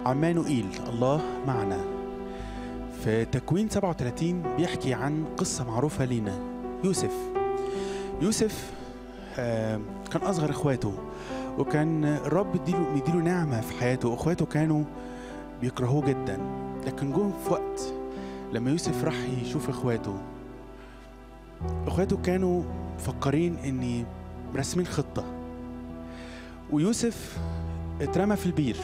عمانوئيل الله معنا في تكوين 37 بيحكي عن قصة معروفة لينا يوسف يوسف آه، كان أصغر إخواته وكان الرب مديله مديله نعمة في حياته إخواته كانوا بيكرهوه جدا لكن جم في وقت لما يوسف راح يشوف إخواته إخواته كانوا مفكرين إني راسمين خطة ويوسف اترمى في البير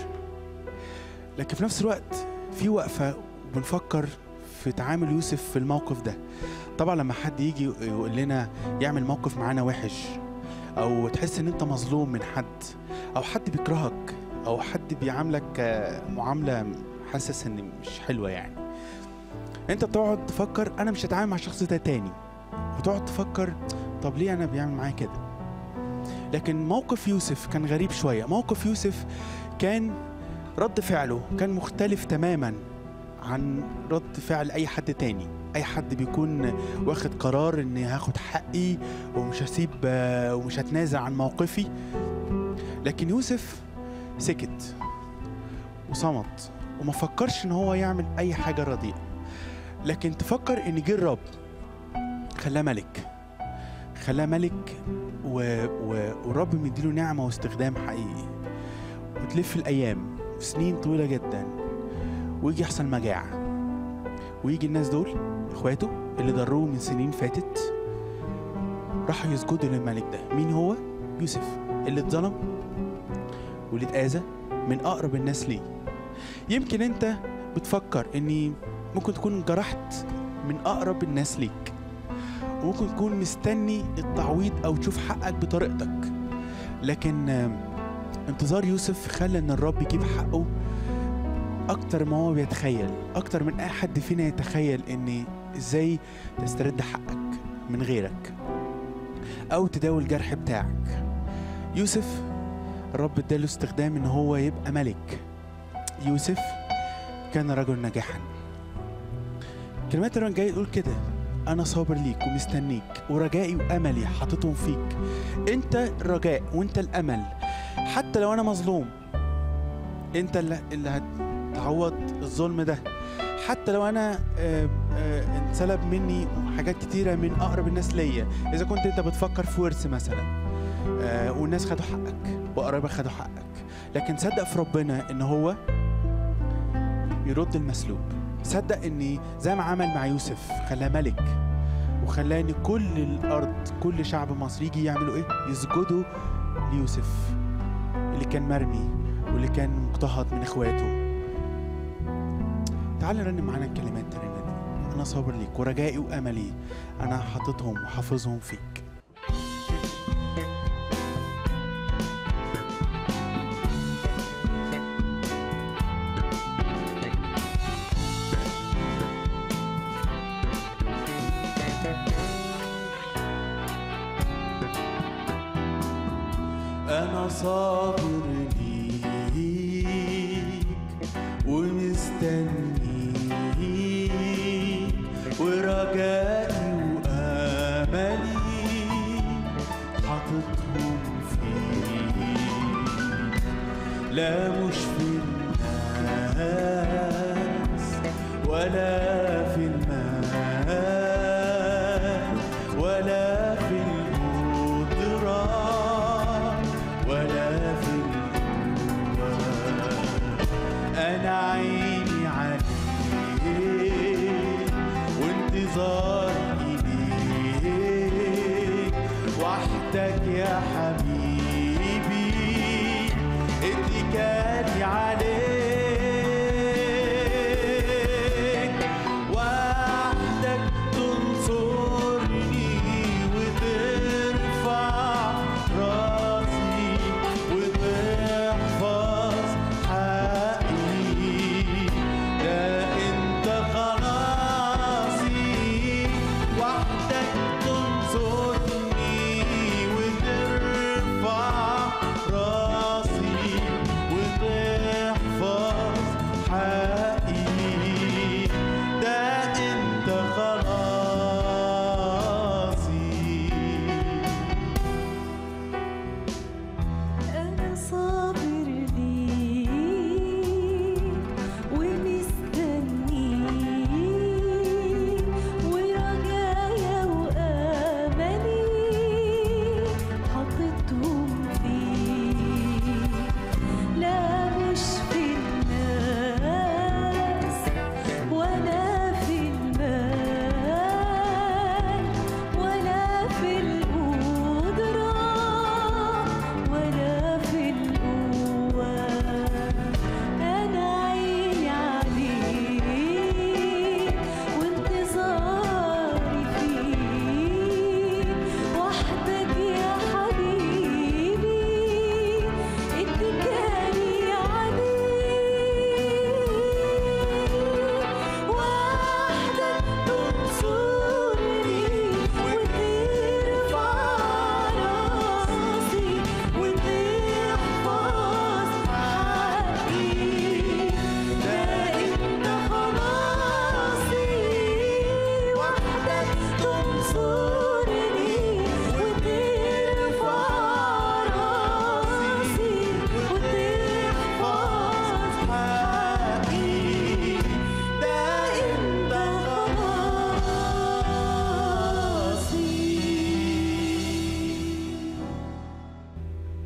لكن في نفس الوقت في وقفة بنفكر في تعامل يوسف في الموقف ده طبعا لما حد يجي يقول لنا يعمل موقف معانا وحش او تحس ان انت مظلوم من حد او حد بيكرهك او حد بيعاملك آه، معاملة حاسس ان مش حلوة يعني انت بتقعد تفكر انا مش هتعامل مع الشخص ده تاني وتقعد تفكر طب ليه انا بيعمل معايا كده لكن موقف يوسف كان غريب شوية موقف يوسف كان رد فعله كان مختلف تماما عن رد فعل اي حد تاني اي حد بيكون واخد قرار اني هاخد حقي ومش هسيب آه، ومش هتنازل عن موقفي لكن يوسف سكت وصمت وما فكرش ان هو يعمل اي حاجه رديئه لكن تفكر ان جه الرب خلاه ملك خلاه ملك و... و... والرب مديله نعمه واستخدام حقيقي وتلف الايام في سنين طويله جدا ويجي يحصل مجاعه ويجي الناس دول اخواته اللي ضروه من سنين فاتت راحوا يسجدوا للملك ده مين هو يوسف اللي اتظلم واللي اتاذى من اقرب الناس ليه يمكن انت بتفكر اني ممكن تكون جرحت من اقرب الناس ليك وممكن تكون مستني التعويض او تشوف حقك بطريقتك لكن آم، انتظار يوسف خلى ان الرب يجيب حقه اكتر ما هو بيتخيل اكتر من اي حد فينا يتخيل ان ازاي تسترد حقك من غيرك او تداوي الجرح بتاعك يوسف الرب اداله استخدام ان هو يبقى ملك يوسف كان رجل ناجحا كلمات الرب جاي يقول كده انا صابر ليك ومستنيك ورجائي واملي حاططهم فيك انت الرجاء وانت الامل حتى لو انا مظلوم انت اللي, اللي هتعوض الظلم ده حتى لو انا آه، آه، انسلب مني حاجات كتيره من اقرب الناس ليا اذا كنت انت بتفكر في ورث مثلا آه، والناس خدوا حقك وقرايبك خدوا حقك لكن صدق في ربنا ان هو يرد المسلوب صدق ان زي ما عمل مع يوسف خلاه ملك وخلاه ان كل الارض كل شعب مصر يجي يعملوا ايه يسجدوا ليوسف اللي كان مرمي واللي كان مضطهد من اخواته تعال رنم معانا الكلمات الترنيمه دي انا صابر ليك ورجائي واملي انا حاططهم وحافظهم فيك أنا صابر ليك ومستنيك ورجائي وأملي حاططهم فيك لا مش في الناس ولا في المال ولا في القدرة ولا في القوة أنا عيني عليك وانتظار إليك وحدك يا حبيبي اتكالي عليك وحدك تنصرني وترفع راسي وتحفظ حقي ده انت خلاصي وحدك تنصرني وترفع راسي وتحفظ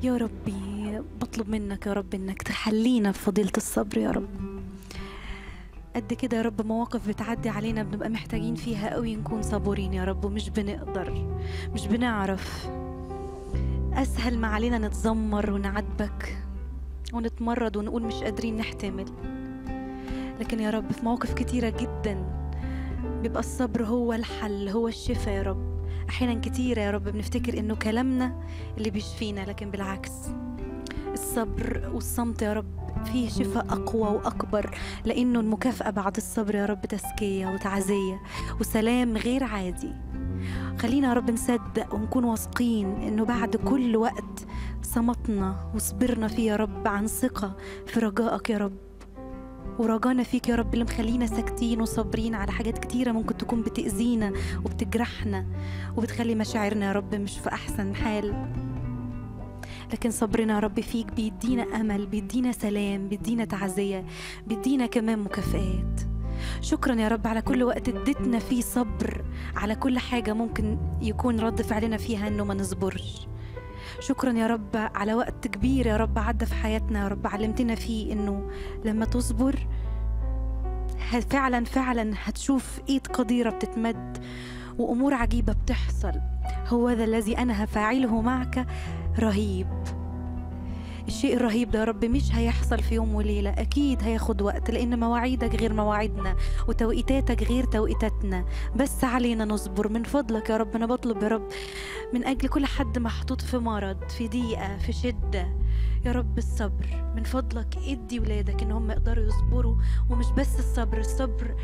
يا ربي بطلب منك يا رب انك تحلينا بفضيلة الصبر يا رب قد كده يا رب مواقف بتعدي علينا بنبقى محتاجين فيها قوي نكون صبورين يا رب ومش بنقدر مش بنعرف أسهل ما علينا نتذمر ونعاتبك ونتمرد ونقول مش قادرين نحتمل لكن يا رب في مواقف كتيرة جدا بيبقى الصبر هو الحل هو الشفاء يا رب أحيانا كتيرة يا رب بنفتكر إنه كلامنا اللي بيشفينا لكن بالعكس الصبر والصمت يا رب فيه شفاء أقوى وأكبر لأنه المكافأة بعد الصبر يا رب تزكية وتعزية وسلام غير عادي خلينا يا رب نصدق ونكون واثقين إنه بعد كل وقت صمتنا وصبرنا فيه يا رب عن ثقة في رجائك يا رب ورجانا فيك يا رب اللي مخلينا ساكتين وصابرين على حاجات كتيرة ممكن تكون بتأذينا وبتجرحنا وبتخلي مشاعرنا يا رب مش في أحسن حال لكن صبرنا يا رب فيك بيدينا أمل بيدينا سلام بيدينا تعزية بيدينا كمان مكافآت شكرا يا رب على كل وقت اديتنا فيه صبر على كل حاجة ممكن يكون رد فعلنا فيها انه ما نصبرش شكرا يا رب على وقت كبير يا رب عدى في حياتنا يا رب علمتنا فيه انه لما تصبر ه- فعلا فعلا هتشوف ايد قديرة بتتمد وامور عجيبة بتحصل هو ذا الذي انا هفاعله معك رهيب الشيء الرهيب ده يا رب مش هيحصل في يوم وليلة أكيد هياخد وقت لأن مواعيدك غير مواعيدنا وتوقيتاتك غير توقيتاتنا بس علينا نصبر من فضلك يا رب أنا بطلب يا رب من أجل كل حد محطوط في مرض في ضيقة في شدة يا رب الصبر من فضلك ادي ولادك ان هم يقدروا يصبروا ومش بس الصبر الصبر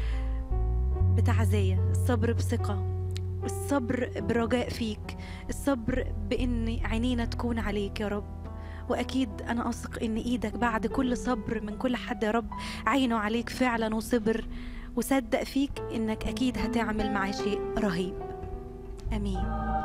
بتعزية الصبر بثقة الصبر برجاء فيك الصبر بان عينينا تكون عليك يا رب واكيد انا اثق ان ايدك بعد كل صبر من كل حد يا رب عينه عليك فعلا وصبر وصدق فيك انك اكيد هتعمل معاه شيء رهيب امين